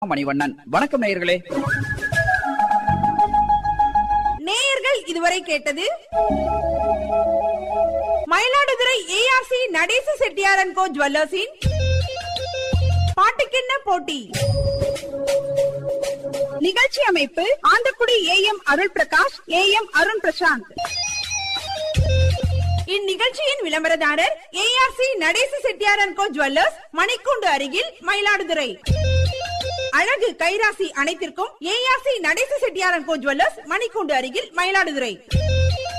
மணிவண்ணன் வணக்கம் நேயர்களே நேயர்கள் இதுவரை கேட்டது மயிலாடுதுறை ஏஆர்சி நடேச செட்டியாரன் கோ ஜுவல்லர்ஸின் பாட்டுக்கென்ன போட்டி நிகழ்ச்சி அமைப்பு Anthakudi A M Arul Prakash A M Arun Prasanth இந்நிகழ்ச்சியின் விளம்பரதாரர் ஏஆர்சி நடேச செட்டியாரன் கோ ஜுவல்லர்ஸ் மணிக்கூண்டு அருகில் மயிலாடுதுறை அழகு கைராசி அனைத்திற்கும் ஏஆர்சி நடேச செட்டியாரன் கோ ஜுவல்லர்ஸ் மணிக்கூண்டு அருகில் மயிலாடுதுறை